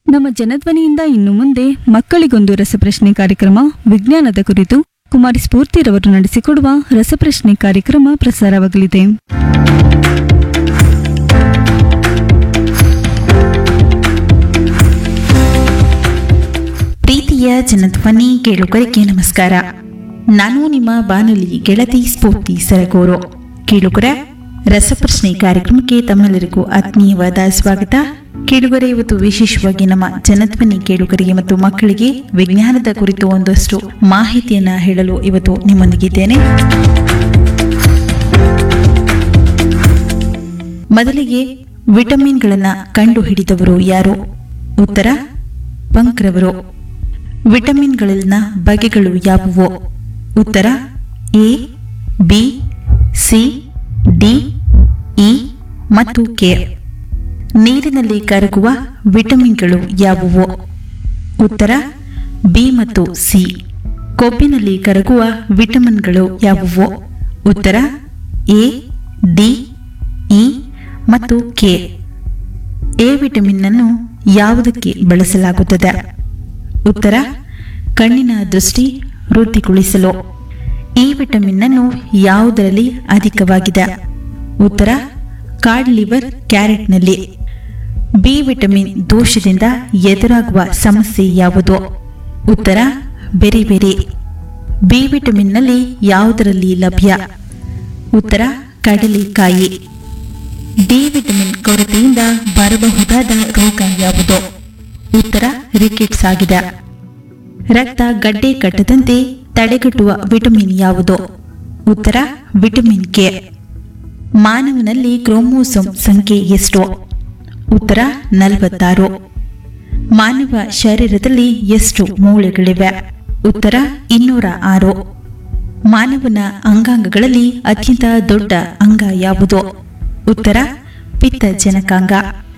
ನಮ್ಮ ಜನಧ್ವನಿಯಿಂದ ಇನ್ನು ಮುಂದೆ ಮಕ್ಕಳಿಗೊಂದು ರಸಪ್ರಶ್ನೆ ಕಾರ್ಯಕ್ರಮ ವಿಜ್ಞಾನದ ಕುರಿತು ಕುಮಾರಿ ಸ್ಫೂರ್ತಿರವರು ನಡೆಸಿಕೊಡುವ ರಸಪ್ರಶ್ನೆ ಕಾರ್ಯಕ್ರಮ ಪ್ರಸಾರವಾಗಲಿದೆ ಪ್ರೀತಿಯ ಜನಧ್ವನಿ ಕೇಳುಗರಿಗೆ ನಮಸ್ಕಾರ ನಾನು ನಿಮ್ಮ ಬಾನುಲಿ ಗೆಳತಿ ಸ್ಫೂರ್ತಿ ಸರಗೂರು ಕೇಳುಗರ ರಸಪ್ರಶ್ನೆ ಕಾರ್ಯಕ್ರಮಕ್ಕೆ ತಮ್ಮೆಲ್ಲರಿಗೂ ಆತ್ಮೀಯವಾದ ಸ್ವಾಗತ ಕೇಳುಗರೆ ಇವತ್ತು ವಿಶೇಷವಾಗಿ ನಮ್ಮ ಜನಧ್ವನಿ ಕೇಳುಗರಿಗೆ ಮತ್ತು ಮಕ್ಕಳಿಗೆ ವಿಜ್ಞಾನದ ಕುರಿತು ಒಂದಷ್ಟು ಮಾಹಿತಿಯನ್ನ ಹೇಳಲು ಇವತ್ತು ನಿಮ್ಮೊಂದಿಗಿದ್ದೇನೆ ಮೊದಲಿಗೆ ವಿಟಮಿನ್ಗಳನ್ನ ಕಂಡುಹಿಡಿದವರು ಯಾರು ಉತ್ತರ ಪಂಕ್ರವರು ವಿಟಮಿನ್ಗಳಲ್ಲಿನ ಬಗೆಗಳು ಯಾವುವು ಉತ್ತರ A B C D E ಮತ್ತು ಕೆ ನೀರಿನಲ್ಲಿ ಕರಗುವ ವಿಟಮಿನ್ಗಳು ಯಾವುವು ಉತ್ತರ ಬಿ ಮತ್ತು ಸಿ ಕೊಬ್ಬಿನಲ್ಲಿ ಕರಗುವ ವಿಟಮಿನ್ಗಳು ಯಾವುವು ಉತ್ತರ ಎ ಡಿ ಇ ಮತ್ತು ಕೆ ಎ ವಿಟಮಿನ್ ಅನ್ನು ಯಾವುದಕ್ಕೆ ಬಳಸಲಾಗುತ್ತದೆ ಉತ್ತರ ಕಣ್ಣಿನ ದೃಷ್ಟಿ ವೃದ್ಧಿಗೊಳಿಸಲು ಈ ವಿಟಮಿನ್ ಅನ್ನು ಯಾವುದರಲ್ಲಿ ಅಧಿಕವಾಗಿದೆ ಉತ್ತರ ಕಾರ್ಡ್ ಲಿವರ್ ಕ್ಯಾರೆಟ್ನಲ್ಲಿ ಬಿ ವಿಟಮಿನ್ ದೋಷದಿಂದ ಎದುರಾಗುವ ಸಮಸ್ಯೆ ಯಾವುದು ಉತ್ತರ ಬೆರಿ ಬೆರಿ ಬಿ ವಿಟಮಿನ್ನಲ್ಲಿ ಯಾವುದರಲ್ಲಿ ಲಭ್ಯ ಉತ್ತರ ಕಡಲೆಕಾಯಿ ಡಿ ವಿಟಮಿನ್ ಕೊರತೆಯಿಂದ ಬರಬಹುದಾದ ರೋಗ ಯಾವುದು ಉತ್ತರ ರಿಕೆಟ್ಸ್ ಆಗಿದೆ ರಕ್ತ ಗಡ್ಡೆ ಕಟ್ಟದಂತೆ ತಡೆಗಟ್ಟುವ ವಿಟಮಿನ್ ಯಾವುದು ಉತ್ತರ ವಿಟಮಿನ್ ಕೆ ಮಾನವನಲ್ಲಿ ಕ್ರೋಮೋಸೋಮ್ ಸಂಖ್ಯೆ ಎಷ್ಟು ಉತ್ತರ ನಲವತ್ತಾರು ಮಾನವ ಶರೀರದಲ್ಲಿ ಎಷ್ಟು ಮೂಳೆಗಳಿವೆ ಉತ್ತರ ಇನ್ನೂರ ಆರು ಮಾನವನ ಅಂಗಾಂಗಗಳಲ್ಲಿ ಅತ್ಯಂತ ದೊಡ್ಡ ಅಂಗ ಯಾವುದು ಉತ್ತರ ಪಿತ್ತಜನಕಾಂಗ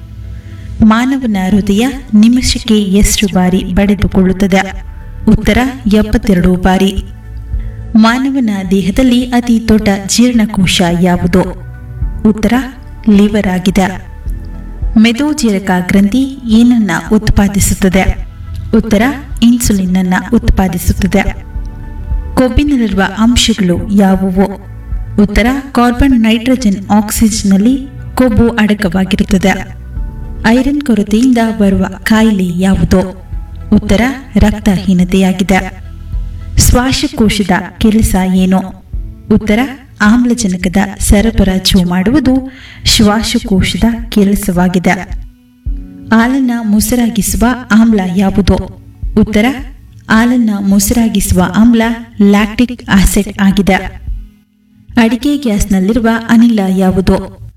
ಮಾನವನ ಹೃದಯ ನಿಮಿಷಕ್ಕೆ ಎಷ್ಟು ಬಾರಿ ಬಡಿದುಕೊಳ್ಳುತ್ತದೆ ಉತ್ತರ ಎಪ್ಪತ್ತೆರಡು ಬಾರಿ ಮಾನವನ ದೇಹದಲ್ಲಿ ಅತಿ ದೊಡ್ಡ ಜೀರ್ಣಕೋಶ ಯಾವುದು ಉತ್ತರ ಲಿವರ್ ಆಗಿದೆ ಮೆದೋಜೀರಕ ಗ್ರಂಥಿ ಏನನ್ನ ಉತ್ಪಾದಿಸುತ್ತದೆ ಉತ್ತರ ಇನ್ಸುಲಿನ್ ಅನ್ನ ಉತ್ಪಾದಿಸುತ್ತದೆ ಕೊಬ್ಬಿನಲ್ಲಿರುವ ಅಂಶಗಳು ಯಾವುವು ಉತ್ತರ ಕಾರ್ಬನ್ ನೈಟ್ರೋಜನ್ ಆಕ್ಸಿಜನ್ನಲ್ಲಿ ಕೊಬ್ಬು ಅಡಕವಾಗಿರುತ್ತದೆ ಐರನ್ ಕೊರತೆಯಿಂದ ಬರುವ ಕಾಯಿಲೆ ಯಾವುದು ಉತ್ತರ ರಕ್ತಹೀನತೆಯಾಗಿದೆ ಶ್ವಾಸಕೋಶದ ಕೆಲಸ ಏನು ಉತ್ತರ ಆಮ್ಲಜನಕದ ಸರಬರಾಜು ಮಾಡುವುದು ಶ್ವಾಸಕೋಶದ ಕೆಲಸವಾಗಿದೆ ಹಾಲನ್ನ ಮೊಸರಾಗಿಸುವ ಆಮ್ಲ ಯಾವುದು ಉತ್ತರ ಹಾಲನ್ನ ಮೊಸರಾಗಿಸುವ ಆಮ್ಲ ಲ್ಯಾಕ್ಟಿಕ್ ಆಸಿಡ್ ಆಗಿದೆ ಅಡಿಗೆ ಗ್ಯಾಸ್ನಲ್ಲಿರುವ ಅನಿಲ ಯಾವುದು